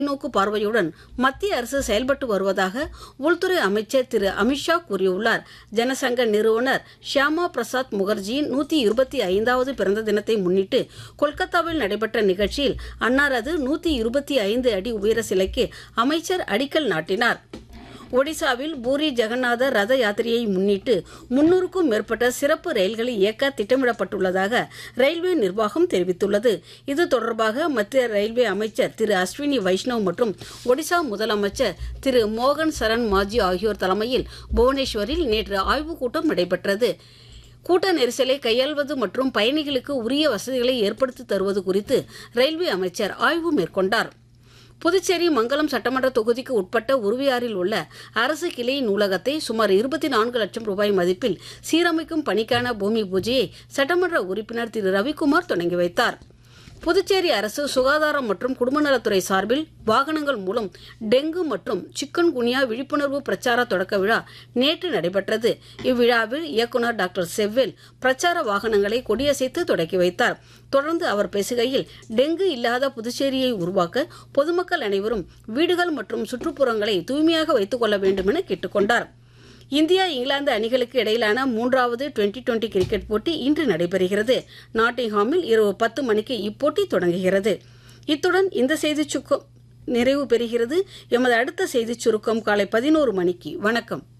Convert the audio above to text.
நோக்கு பார்வையுடன் மத்திய அரசு செயல்பட்டு வருவதாக உள்துறை அமைச்சர் திரு அமித்ஷா கூறியுள்ளார் ஜனசங்க நிறுவனர் ஷியாமா பிரசாத் முகர்ஜியின் நூத்தி இருபத்தி ஐந்தாவது பிறந்த தினத்தை முன்னிட்டு கொல்கத்தாவில் நடைபெற்ற நிகழ்ச்சியில் அன்னாரது நூத்தி இருபத்தி ஐந்து அடி உயர சிலைக்கு அமைச்சர் அடிக்கல் நாட்டினார் ஒடிசாவில் பூரி ஜெகநாதர் ரத யாத்திரையை முன்னிட்டு முன்னூறுக்கும் மேற்பட்ட சிறப்பு ரயில்களை இயக்க திட்டமிடப்பட்டுள்ளதாக ரயில்வே நிர்வாகம் தெரிவித்துள்ளது இது தொடர்பாக மத்திய ரயில்வே அமைச்சர் திரு அஸ்வினி வைஷ்ணவ் மற்றும் ஒடிசா முதலமைச்சர் திரு மோகன் சரண் மாஜி ஆகியோர் தலைமையில் புவனேஸ்வரில் நேற்று ஆய்வுக் கூட்டம் நடைபெற்றது கூட்ட நெரிசலை கையாள்வது மற்றும் பயணிகளுக்கு உரிய வசதிகளை ஏற்படுத்தி தருவது குறித்து ரயில்வே அமைச்சர் ஆய்வு மேற்கொண்டார் புதுச்சேரி மங்கலம் சட்டமன்ற தொகுதிக்கு உட்பட்ட உருவியாரில் உள்ள அரசு கிளை நூலகத்தை சுமார் இருபத்தி நான்கு லட்சம் ரூபாய் மதிப்பில் சீரமைக்கும் பணிக்கான பூமி பூஜையை சட்டமன்ற உறுப்பினர் திரு ரவிக்குமார் தொடங்கி வைத்தார் புதுச்சேரி அரசு சுகாதாரம் மற்றும் குடும்பநலத்துறை சார்பில் வாகனங்கள் மூலம் டெங்கு மற்றும் சிக்கன் குனியா விழிப்புணர்வு பிரச்சார தொடக்க விழா நேற்று நடைபெற்றது இவ்விழாவில் இயக்குநர் டாக்டர் செவ்வேல் பிரச்சார வாகனங்களை கொடியசைத்து தொடக்கி வைத்தார் தொடர்ந்து அவர் பேசுகையில் டெங்கு இல்லாத புதுச்சேரியை உருவாக்க பொதுமக்கள் அனைவரும் வீடுகள் மற்றும் சுற்றுப்புறங்களை தூய்மையாக வைத்துக் கொள்ள வேண்டும் என கேட்டுக்கொண்டார் இந்தியா இங்கிலாந்து அணிகளுக்கு இடையிலான மூன்றாவது டுவெண்டி டுவெண்டி கிரிக்கெட் போட்டி இன்று நடைபெறுகிறது நாட்டிங்ஹாமில் இரவு பத்து மணிக்கு இப்போட்டி தொடங்குகிறது இத்துடன் இந்த செய்திச் சுருக்கம் நிறைவு பெறுகிறது எமது அடுத்த செய்திச் சுருக்கம் காலை பதினோரு மணிக்கு வணக்கம்